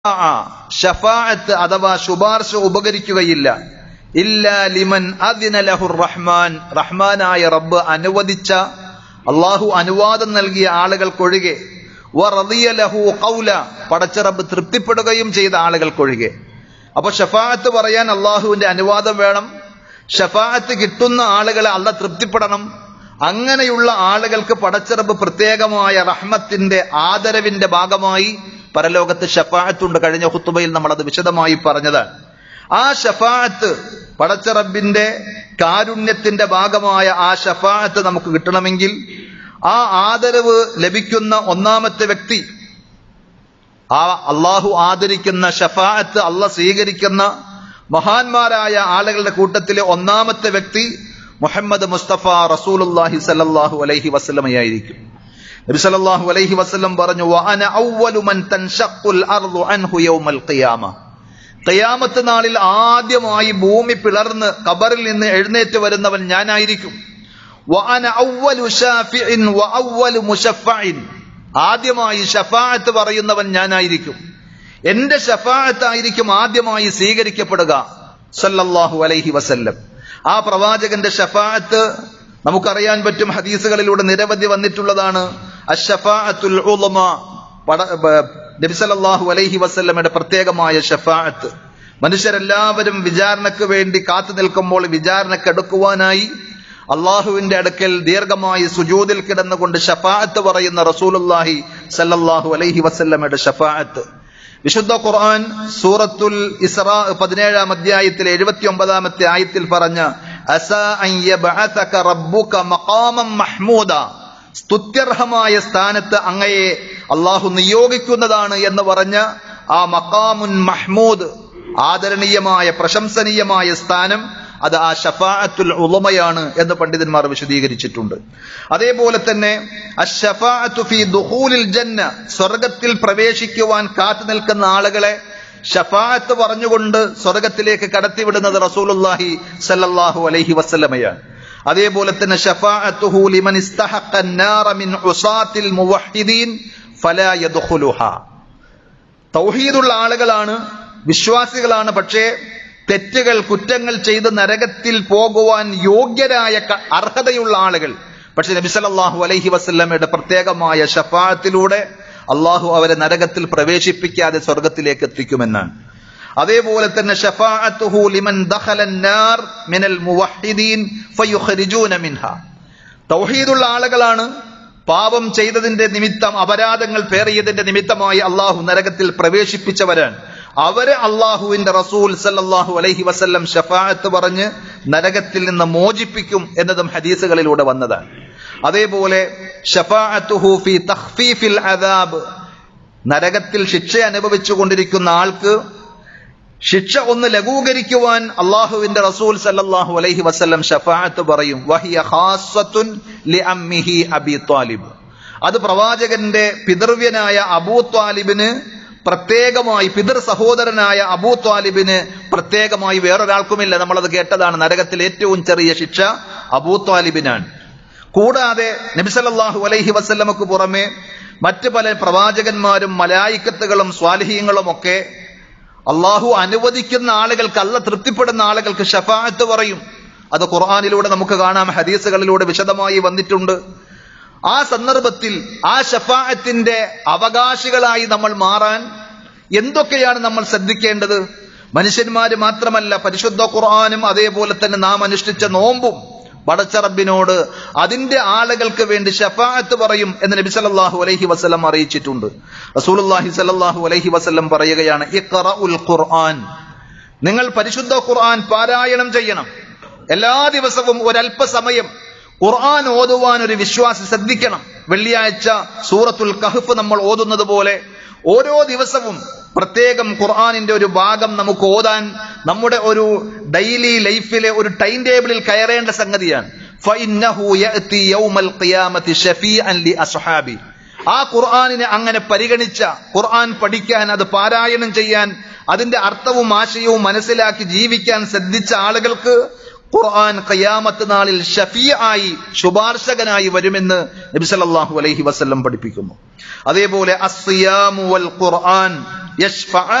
ഷഫാഅത്ത് അഥവാ ശുപാർശ ഉപകരിക്കുകയില്ല ഇല്ല ലിമൻ അദിന ലഹുർ റഹ്മാൻ റഹ്മാനായ റബ്ബ് അനുവദിച്ച അള്ളാഹു അനുവാദം നൽകിയ ആളുകൾക്കൊഴികെ വറദിയ ലഹു ഖൗല പടച്ച റബ്ബ് തൃപ്തിപ്പെടുകയും ചെയ്ത ആളുകൾക്കൊഴികെ അപ്പൊ ഷഫാഅത്ത് പറയാൻ അള്ളാഹുവിന്റെ അനുവാദം വേണം ഷഫാഅത്ത് കിട്ടുന്ന ആളുകളെ അല്ല തൃപ്തിപ്പെടണം അങ്ങനെയുള്ള ആളുകൾക്ക് പടച്ചിറപ്പ് പ്രത്യേകമായ റഹ്മത്തിന്റെ ആദരവിന്റെ ഭാഗമായി പരലോകത്ത് ഷഫാഅത്തുണ്ട് കഴിഞ്ഞ ഹുത്തുബയിൽ നമ്മൾ അത് വിശദമായി പറഞ്ഞതാണ് ആ ഷഫാഅത്ത് പടച്ചറബിന്റെ കാരുണ്യത്തിന്റെ ഭാഗമായ ആ ഷഫാഅത്ത് നമുക്ക് കിട്ടണമെങ്കിൽ ആ ആദരവ് ലഭിക്കുന്ന ഒന്നാമത്തെ വ്യക്തി ആ അള്ളാഹു ആദരിക്കുന്ന ഷഫാഅത്ത് അള്ള സ്വീകരിക്കുന്ന മഹാന്മാരായ ആളുകളുടെ കൂട്ടത്തിലെ ഒന്നാമത്തെ വ്യക്തി മുഹമ്മദ് മുസ്തഫ റസൂലുല്ലാഹി സല്ലല്ലാഹു അലൈഹി വസല്ലമയായിരിക്കും നബി സല്ലല്ലാഹു അലൈഹി വസല്ലം പറഞ്ഞു വഅന അവ്വലു മൻ തൻഷഖുൽ അർദു അൻഹു യൗമൽ ഖിയാമ ഖിയാമത്ത് നാളിൽ ആദ്യമായി ഭൂമി പിളർന്ന് ഖബറിൽ നിന്ന് എഴുന്നേറ്റ് വരുന്നവൻ ഞാനായിരിക്കും വഅന അവ്വലു ഷാഫിഇൻ വഅവ്വലു മുശഫഇൻ ആദ്യമായി ഷഫാഅത്ത് പറയുന്നവൻ ഞാനായിരിക്കും എന്റെ ഷഫാഅത്ത് ആയിരിക്കും ആദ്യമായി സ്വീകരിക്കപ്പെടുക സല്ലല്ലാഹു അലൈഹി വസല്ലം ആ പ്രവാചകന്റെ ഷഫാഅത്ത് നമുക്കറിയാൻ പറ്റും ഹദീസുകളിലൂടെ നിരവധി വന്നിട്ടുള്ളതാണ് അഷഫാഅത്തുൽ ഉളമ നബി സല്ലല്ലാഹു അലൈഹി വസല്ലമയുടെ പ്രത്യേകമായ ഷഫാഅത്ത് മനുഷ്യരെല്ലാവരും വിചാരണയ്ക്ക് വേണ്ടി കാത്തു നിൽക്കുമ്പോൾ വിചാരണക്കെടുക്കുവാനായി അള്ളാഹുവിന്റെ അടുക്കൽ ദീർഘമായി സുജൂദിൽ കിടന്നുകൊണ്ട് ഷഫാഅത്ത് പറയുന്ന റസൂലുല്ലാഹി സല്ലല്ലാഹു അലൈഹി വസല്ലമയുടെ ഷഫാഅത്ത് വിശുദ്ധ ഖുർആൻ സൂറത്തുൽ ഇസ്രാ പതിനേഴാം അധ്യായത്തിൽ എഴുപത്തി ഒമ്പതാമത്തെ ആയത്തിൽ പറഞ്ഞ മഹ്മൂദ സ്തുത്യർഹമായ സ്ഥാനത്ത് അങ്ങയെ അള്ളാഹു നിയോഗിക്കുന്നതാണ് എന്ന് പറഞ്ഞ ആ മക്കാമുൻ മഹ്മൂദ് ആദരണീയമായ പ്രശംസനീയമായ സ്ഥാനം അത് ആ ഷഫാഅത്തുൽ ഉളമയാണ് എന്ന് പണ്ഡിതന്മാർ വിശദീകരിച്ചിട്ടുണ്ട് അതേപോലെ തന്നെ അഷ്ഫാഅത്തു ഫീ ദുഖൂലിൽ ജന്ന സ്വർഗത്തിൽ പ്രവേശിക്കുവാൻ കാത്തു നിൽക്കുന്ന ആളുകളെ ഷഫാഅത്ത് പറഞ്ഞുകൊണ്ട് സ്വർഗത്തിലേക്ക് കടത്തിവിടുന്നത് റസൂലുള്ളാഹി സല്ലല്ലാഹു അലൈഹി വസല്ലമയാണ് അതേപോലെ തന്നെ ഷഫാഅത്തുഹു ലിമൻ ഇസ്തഹഖ അൻ-നാറ മിൻ ഉസാത്തിൽ മുവഹ്ഹിദീൻ ഫലാ യദ്ഖുലുഹാ തൗഹീദുള്ള ആളുകളാണ് വിശ്വാസികളാണ് പക്ഷേ തെറ്റുകൾ കുറ്റങ്ങൾ ചെയ്ത് നരകത്തിൽ പോകുവാൻ യോഗ്യരായ അർഹതയുള്ള ആളുകൾ പക്ഷെ നബി സല്ലല്ലാഹു അലൈഹി വസല്ലമയുടെ പ്രത്യേകമായ ഷഫാഅത്തിലൂടെ അള്ളാഹു അവരെ നരകത്തിൽ പ്രവേശിപ്പിക്കാതെ സ്വർഗത്തിലേക്ക് എത്തിക്കുമെന്നാണ് അതേപോലെ തന്നെ ഷഫാഅത്തുഹു ലിമൻ ദഖലൻ നാർ മിനൽ മുവഹ്ഹിദീൻ ഫയുഖ്രിജൂന മിൻഹ തൗഹീദുള്ള ആളുകളാണ് പാപം ചെയ്തതിന്റെ നിമിത്തം അപരാധങ്ങൾ പേറിയതിന്റെ നിമിത്തമായി അള്ളാഹു നരകത്തിൽ പ്രവേശിപ്പിച്ചവരാണ് അവരെ അള്ളാഹുവിന്റെ റസൂൽ സല്ലല്ലാഹു അലൈഹി വസല്ലം ഷഫാഅത്ത് പറഞ്ഞ് നരകത്തിൽ നിന്ന് മോചിപ്പിക്കും എന്നതും ഹദീസുകളിലൂടെ വന്നതാണ് അതേപോലെ ഷഫാഅത്തുഹു ഫി തഖ്ഫീഫിൽ അദാബ് നരകത്തിൽ ശിക്ഷ അനുഭവിച്ചു കൊണ്ടിരിക്കുന്ന ആൾക്ക് ശിക്ഷ ഒന്ന് ലഘൂകരിക്കുവാൻ അള്ളാഹുവിന്റെ റസൂൽ സല്ലല്ലാഹു അലൈഹി വസല്ലം ഷഫാഅത്ത് പറയും വഹിയ ഖാസ്സത്തുൻ ലിഅമ്മിഹി അബി ത്വാലിബ് അത് പ്രവാചകന്റെ പിതൃവ്യനായ അബൂ ത്വാലിബിന് പ്രത്യേകമായി പിതൃ സഹോദരനായ അബൂ ത്വാലിബിന് പ്രത്യേകമായി വേറൊരാൾക്കുമില്ല നമ്മളത് കേട്ടതാണ് നരകത്തിൽ ഏറ്റവും ചെറിയ ശിക്ഷ അബൂ ത്വാലിബിനാണ് കൂടാതെ നബിസല്ലാഹു അലൈഹി വസല്ലമക്ക് പുറമെ മറ്റ് പല പ്രവാചകന്മാരും മലായിക്കത്തുകളും സ്വാലിഹീങ്ങളും ഒക്കെ അള്ളാഹു അനുവദിക്കുന്ന ആളുകൾക്ക് അല്ല തൃപ്തിപ്പെടുന്ന ആളുകൾക്ക് ഷഫാഅത്ത് പറയും അത് ഖുർആാനിലൂടെ നമുക്ക് കാണാം ഹദീസുകളിലൂടെ വിശദമായി വന്നിട്ടുണ്ട് ആ സന്ദർഭത്തിൽ ആ ഷഫാഅത്തിന്റെ അവകാശികളായി നമ്മൾ മാറാൻ എന്തൊക്കെയാണ് നമ്മൾ ശ്രദ്ധിക്കേണ്ടത് മനുഷ്യന്മാര് മാത്രമല്ല പരിശുദ്ധ ഖുർആാനും അതേപോലെ തന്നെ നാം അനുഷ്ഠിച്ച നോമ്പും പടച്ചറബിനോട് അതിന്റെ ആളുകൾക്ക് വേണ്ടി ഷഫാഅത്ത് പറയും എന്ന് നബി സല്ലല്ലാഹു അലൈഹി വസല്ലം അറിയിച്ചിട്ടുണ്ട് റസൂലുള്ളാഹി സല്ലല്ലാഹു അലൈഹി വസല്ലം പറയുകയാണ് ഇഖ്റഉൽ ഖുർആൻ നിങ്ങൾ പരിശുദ്ധ ഖുർആൻ പാരായണം ചെയ്യണം എല്ലാ ദിവസവും ഒരല്പസമയം ഖുർആൻ ഓതുവാൻ ഒരു വിശ്വാസി ശ്രദ്ധിക്കണം വെള്ളിയാഴ്ച സൂറത്തുൽ കഹഫ് നമ്മൾ ഓതുന്നത് പോലെ ഓരോ ദിവസവും പ്രത്യേകം ഖുർആാനിന്റെ ഒരു ഭാഗം നമുക്ക് ഓതാൻ നമ്മുടെ ഒരു ഡെയിലി ലൈഫിലെ ഒരു ടൈം ടേബിളിൽ കയറേണ്ട സംഗതിയാണ് ആ ഖുർആാനിനെ അങ്ങനെ പരിഗണിച്ച ഖുർആൻ പഠിക്കാൻ അത് പാരായണം ചെയ്യാൻ അതിന്റെ അർത്ഥവും ആശയവും മനസ്സിലാക്കി ജീവിക്കാൻ ശ്രദ്ധിച്ച ആളുകൾക്ക് ഖുർആൻ ഖിയാമത്ത് നാളിൽ ഷഫീആയി ശുപാർശകനായി വരുമെന്ന് നബി സല്ലല്ലാഹു അലൈഹി വസല്ലം പഠിപ്പിക്കുന്നു അതേപോലെ അസ്സിയാമു വൽ ഖുർആൻ യശ്ഫഅ